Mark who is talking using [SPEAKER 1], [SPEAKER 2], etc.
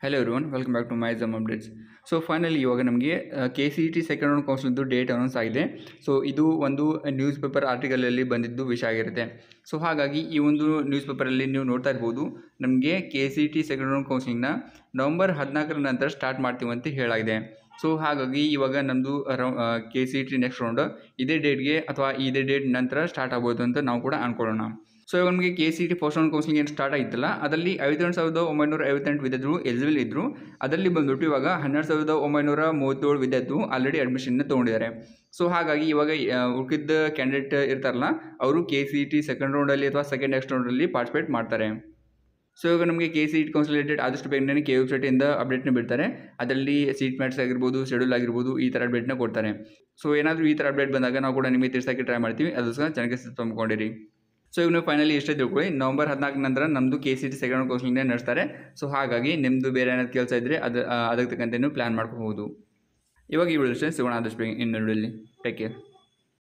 [SPEAKER 1] hello everyone welcome back to my exam updates so finally ಇವಾಗ ನಮಗೆ K C E T second round ಕೌನ್ಸಿಲಿಂದು date announce ಆಗಿದೆ so ಇದು ಒಂದು news paper ಆರ್ಟಿಕಲಲ್ಲಿ ಬಂದಿದ್ದು ವಿಷಯ ಆಗಿರುತ್ತೆ ಸೊ ಹಾಗಾಗಿ ಈ ಒಂದು ನ್ಯೂಸ್ ಪೇಪರಲ್ಲಿ ನೀವು ನೋಡ್ತಾ ಇರ್ಬೋದು ನಮಗೆ K C E T second round ಕೌನ್ಸಿಲಿಂಗ್ನ ನವಂಬರ್ ಹದಿನಾಲ್ಕರ ನಂತರ ಸ್ಟಾರ್ಟ್ ಮಾಡ್ತೀವಿ ಅಂತ ಹೇಳಾಗಿದೆ ಸೊ ಹಾಗಾಗಿ ಇವಾಗ ನಮ್ಮದು K C E T next round ಇದೇ ಡೇಟ್ಗೆ ಅಥವಾ ಇದೇ ಡೇಟ್ ನಂತರ ಸ್ಟಾರ್ಟ್ ಆಗ್ಬೋದು ಅಂತ ನಾವು ಕೂಡ ಅನ್ಕೊಳ್ಳೋಣ ಸೊ ಇವಾಗ ನಮಗೆ K C T first round counselling ಏನು ಸ್ಟಾರ್ಟ್ ಆಯಿತಲ್ಲ ಅದರಲ್ಲಿ ಐವತ್ತೆರಡು ಸಾವಿರದ ಒಂಬೈನೂರ ಐವತ್ತೆಂಟು ವಿದ್ಯಾರ್ಥಿಗಳು ಎಲಿಜಿಬಲ್ ಇದ್ದರು ಅದರಲ್ಲಿ ಬಂದ್ಬಿಟ್ಟು ಇವಾಗ ಹನ್ನೆರಡು ಸಾವಿರದ ಒಂಬೈನೂರ ಮೂವತ್ತೇಳು ವಿದ್ಯಾರ್ಥಿಗಳು ಆಲ್ರೆಡಿ ಅಡ್ಮಿಷನ್ನ ತೊಗೊಂಡಿದ್ದಾರೆ ಸೊ ಹಾಗಾಗಿ ಇವಾಗ ಆ, ಉಳ್ಕಿದ್ದ ಕ್ಯಾಂಡಿಡೇಟ್ ಇರ್ತಾರಲ್ಲ ಅವರು ಕೆ ಸಿ ಟಿ ಸೆಕೆಂಡ್ ರೌಂಡಲ್ಲಿ ಅಥವಾ ಸೆಕೆಂಡ್ ನೆಕ್ಸ್ಟ್ ರೌಂಡಲ್ಲಿ ಪಾರ್ಟಿಸಿಪೇಟ್ ಮಾಡ್ತಾರೆ ಸೊ ಇವಾಗ ನಮಗೆ ಕೆ ಸಿ ಇಟ್ ಕೌನ್ಸಿಲ್ ರಿಲೇಟೆಡ್ ಆದಷ್ಟು ಬೇಗನೆ ಕೆ ವೆಬ್ಸೈಟಿಂದ ಅಪ್ಡೇಟ್ನ ಬಿಡ್ತಾರೆ ಅದರಲ್ಲಿ ಸೀಟ್ ಮ್ಯಾಟ್ಸ್ ಆಗಿರ್ಬೋದು ಶೆಡ್ಯೂಲ್ ಆಗಿರ್ಬೋದು ಈ ಥರ ಅಪ್ಡೇಟ್ನ ಕೊಡ್ತಾರೆ ಸೊ ಏನಾದರೂ ಈ ಥರ ಅಪ್ಡೇಟ್ ಬಂದಾಗ ನಾವು ಕೂಡ ನಿಮಗೆ ತಿಳಿಸೋಕ್ಕೆ ಟ್ರೈ ಮಾಡ್ತೀವಿ ಅದಕ್ಕೋಸ್ಕರ ಚೆನ್ನಾಗಿ ತುಂಬಿಕೊಂಡಿರಿ ಸೊ ಇವಾಗ ನೀವು ಫೈನಲಿ ಎಷ್ಟೇ ತಿಳ್ಕೊಳ್ಳಿ ನವಂಬರ್ ಹದಿನಾಲ್ಕು ನಂತರ ನಮ್ಮದು ಕೆ ಸಿ ಟಿ ಸೆಕೆಂಡ್ ಕೌನ್ಸಿಲಿಂಗ್ನೇ ನಡೆಸ್ತಾರೆ ಸೊ ಹಾಗಾಗಿ ನಿಮ್ಮದು ಬೇರೆ ಏನಾದ್ರು ಕೆಲಸ ಇದ್ದರೆ ಅದು ಆ, ಅದಕ್ಕೆ ತಕ್ಕಂತೆ ನೀವು ಪ್ಲ್ಯಾನ್ ಮಾಡ್ಕೋಬಹುದು ಇವಾಗ ಈ ವಿಡಿಯೋ ಸಿಗೋಣ ಆದಷ್ಟು ಬೇಗ ಇನ್ನೊಂದು ಟೇಕ್ ಕೇರ್